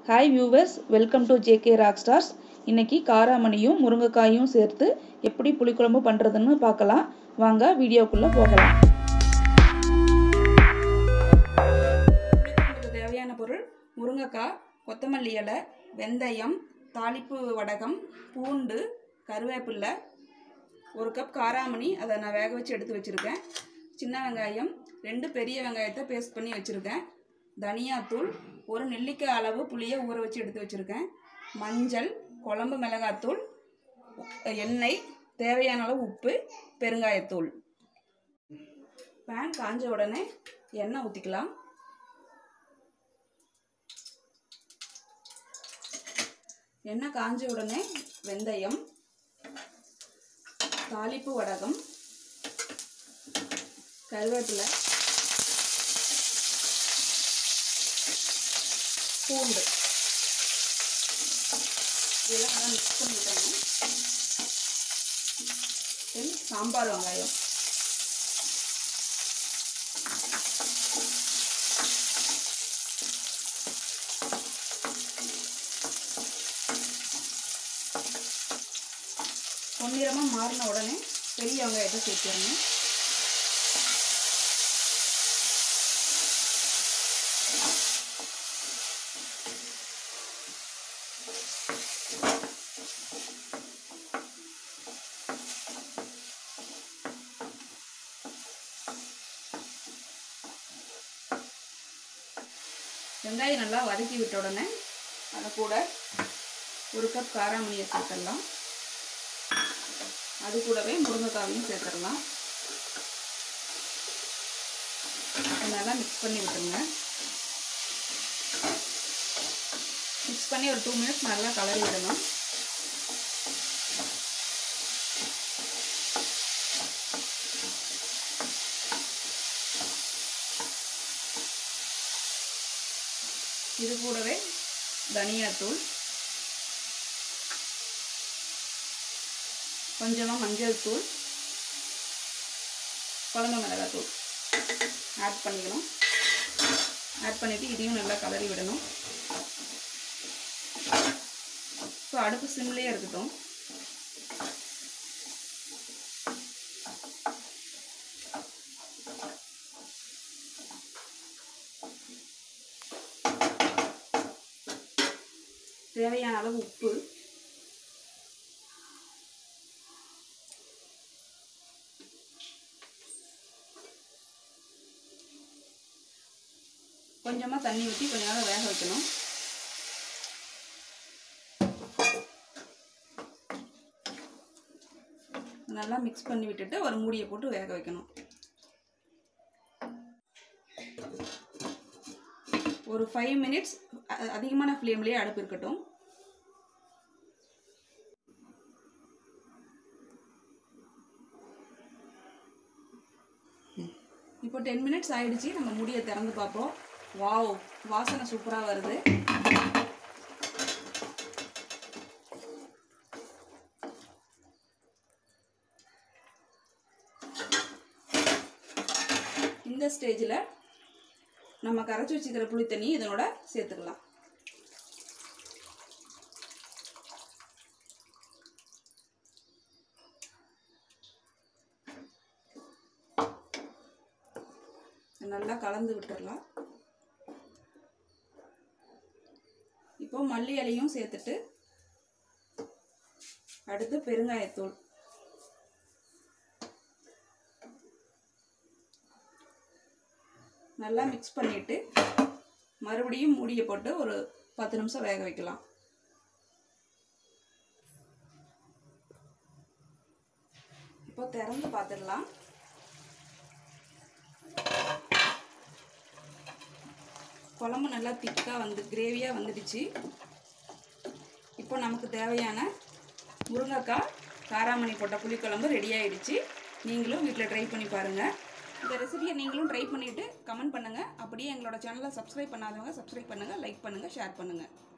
hi viewers welcome to JK rock stars இன்னைக்கு காராமணியும் முருங்கைக்காயும் சேர்த்து எப்படி புளிக்குழம்பு பண்ணுறதுன்னு பார்க்கலாம் வாங்க வீடியோக்குள்ளே போகலாம் புளிக்குழம்புக்கு தேவையான பொருள் முருங்கைக்காய் கொத்தமல்லி இலை வெந்தயம் தாளிப்பு வடகம் பூண்டு கருவேப்பில்லை ஒரு கப் காராமணி அதை நான் வேக வச்சு எடுத்து வச்சுருக்கேன் சின்ன வெங்காயம் ரெண்டு பெரிய வெங்காயத்தை பேஸ்ட் பண்ணி வச்சுருக்கேன் தனியாத்தூள் ஒரு நெல்லிக்காய் அளவு புளியை ஊற வச்சு எடுத்து வச்சுருக்கேன் மஞ்சள் குழம்பு மிளகாத்தூள் எண்ணெய் தேவையான அளவு உப்பு பெருங்காயத்தூள் பேன் காஞ்ச உடனே எண்ணெய் ஊற்றிக்கலாம் எண்ணெய் காஞ்ச உடனே வெந்தயம் தாளிப்பு வடகம் கருவேப்பிலை பூண்டு இதெல்லாம் நல்லா மிக்ஸ் பண்ணி விடணும் தென் சாம்பார் வெங்காயம் பொன்னிறமாக மாறின உடனே பெரிய வெங்காயத்தை சேர்த்துடணும் வெங்காயம் நல்லா வதக்கி விட்ட உடனே அதை கூட ஒரு கப் காராமணியை சேர்த்துடலாம் அது கூடவே முருங்கைக்காவையும் சேர்த்துடலாம் நல்லா மிக்ஸ் பண்ணி விட்டுருங்க மிக்ஸ் பண்ணி ஒரு டூ மினிட்ஸ் நல்லா கலரி விடணும் இது கூடவே தனியாத்தூள் கொஞ்சமாக மஞ்சள் தூள் குழம்பு மிளகாத்தூள் ஆட் பண்ணிக்கணும் ஆட் பண்ணிவிட்டு இதையும் நல்லா கலரி விடணும் ஸோ அடுப்பு சிம்லேயே இருக்கட்டும் தேவையான அளவு உப்பு கொஞ்சமாக தண்ணி ஊற்றி கொஞ்ச நேரம் வேக வைக்கணும் நல்லா மிக்ஸ் பண்ணி விட்டுட்டு ஒரு மூடியை போட்டு வேக வைக்கணும் ஒரு ஃபைவ் மினிட்ஸ் அதிகமான ஃப்ளேம்லேயே அடுப்பு இருக்கட்டும் இப்போ டென் மினிட்ஸ் ஆயிடுச்சு நம்ம மூடியை திறந்து பார்ப்போம் வாவ் வாசனை சூப்பராக வருது இந்த ஸ்டேஜில் நம்ம கரைச்சி வச்சுக்கிற புளி தண்ணி இதனோட சேர்த்துக்கலாம் நல்லா கலந்து விட்டுடலாம் இப்போ மல்லி இலையும் சேர்த்துட்டு அடுத்து பெருங்காயத்தூள் நல்லா மிக்ஸ் பண்ணிவிட்டு மறுபடியும் மூடியை போட்டு ஒரு பத்து நிமிஷம் வேக வைக்கலாம் இப்போ திறந்து பார்த்துடலாம் குழம்பு நல்லா திக்காக வந்து கிரேவியாக வந்துடுச்சு இப்போ நமக்கு தேவையான முருங்கைக்காய் காராமணி போட்ட புளிக்குழம்பு ரெடி ஆகிடுச்சு நீங்களும் வீட்டில் ட்ரை பண்ணி பாருங்கள் இந்த ரெசிபியை நீங்களும் ட்ரை பண்ணிவிட்டு கமெண்ட் பண்ணுங்கள் அப்படியே எங்களோட சேனலை சப்ஸ்கிரைப் பண்ணாதவங்க சப்ஸ்கிரைப் பண்ணுங்கள் லைக் பண்ணுங்கள் ஷேர் பண்ணுங்கள்